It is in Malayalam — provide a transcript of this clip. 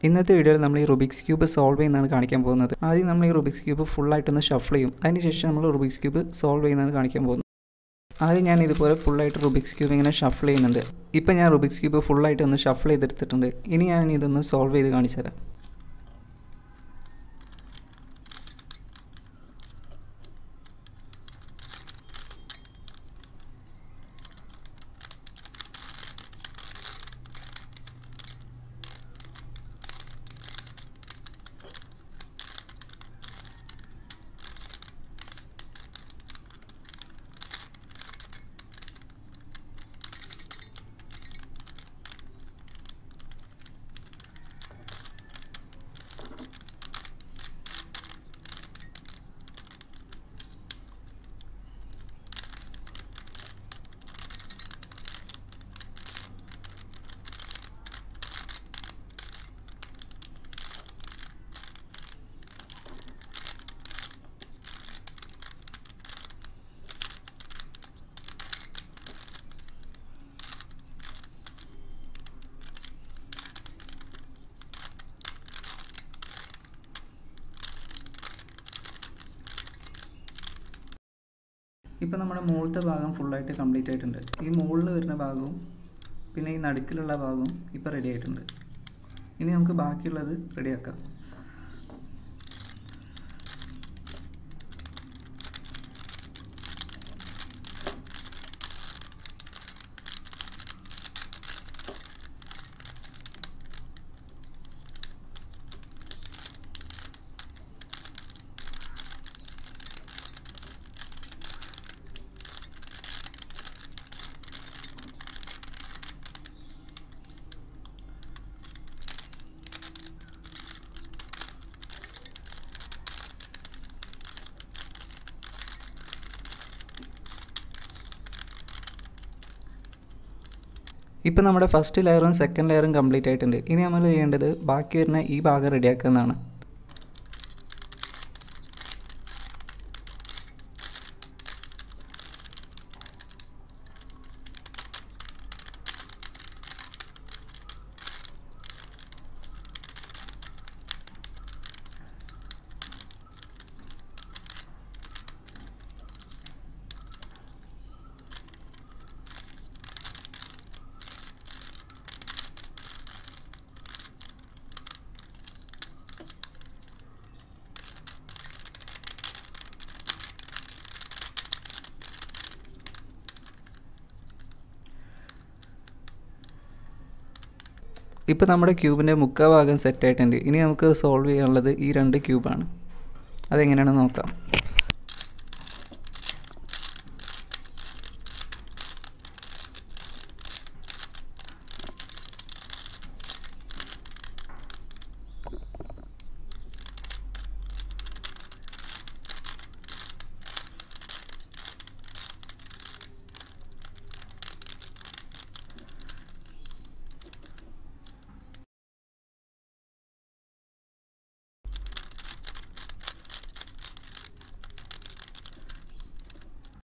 ഇന്നത്തെ വീഡിയോയിൽ നമ്മൾ ഈ റുബിക്സ് ക്യൂബ് സോൾവ് ചെയ്യുന്നതാണ് കാണിക്കാൻ പോകുന്നത് ആദ്യം നമ്മൾ ഈ റുബിക്സ് ക്യൂബ് ഫുള്ളായിട്ടൊന്ന് ഷഫിൾ ചെയ്യും അതിനുശേഷം നമ്മൾ റുബിക്സ് ക്യൂബ് സോൾവ് ചെയ്യുന്നതാണ് കാണിക്കാൻ പോകുന്നത് ആദ്യം ഞാൻ ഇതുപോലെ ഫുള്ളായിട്ട് റുബിക്സ് ക്യൂബ് ഇങ്ങനെ ഷഫിൾ ചെയ്യുന്നുണ്ട് ഇപ്പം ഞാൻ റുബിക്സ് ക്യൂബ് ഫുള്ളായിട്ട് ഒന്ന് ഷഫിൾ ചെയ്തെടുത്തിട്ടുണ്ട് ഇനി ഞാൻ ഇതൊന്ന് സോൾവ് ചെയ്ത് കാണിച്ചു തരാം ഇപ്പം നമ്മുടെ മുകളിലത്തെ ഭാഗം ഫുള്ളായിട്ട് കംപ്ലീറ്റ് ആയിട്ടുണ്ട് ഈ മുകളിൽ വരുന്ന ഭാഗവും പിന്നെ ഈ നടുക്കിലുള്ള ഭാഗവും ഇപ്പോൾ റെഡി ആയിട്ടുണ്ട് ഇനി നമുക്ക് ബാക്കിയുള്ളത് റെഡിയാക്കാം ഇപ്പോൾ നമ്മുടെ ഫസ്റ്റ് ലെയറും സെക്കൻഡ് ലെയറും കംപ്ലീറ്റ് ആയിട്ടുണ്ട് ഇനി നമ്മൾ ചെയ്യേണ്ടത് ബാക്കി വരുന്ന ഈ ഭാഗം റെഡിയാക്കുന്നതാണ് ഇപ്പോൾ നമ്മുടെ ക്യൂബിൻ്റെ മുക്കാ ഭാഗം സെറ്റ് ആയിട്ടുണ്ട് ഇനി നമുക്ക് സോൾവ് ചെയ്യാനുള്ളത് ഈ രണ്ട് ക്യൂബാണ് അതെങ്ങനെയാണെന്ന് നോക്കാം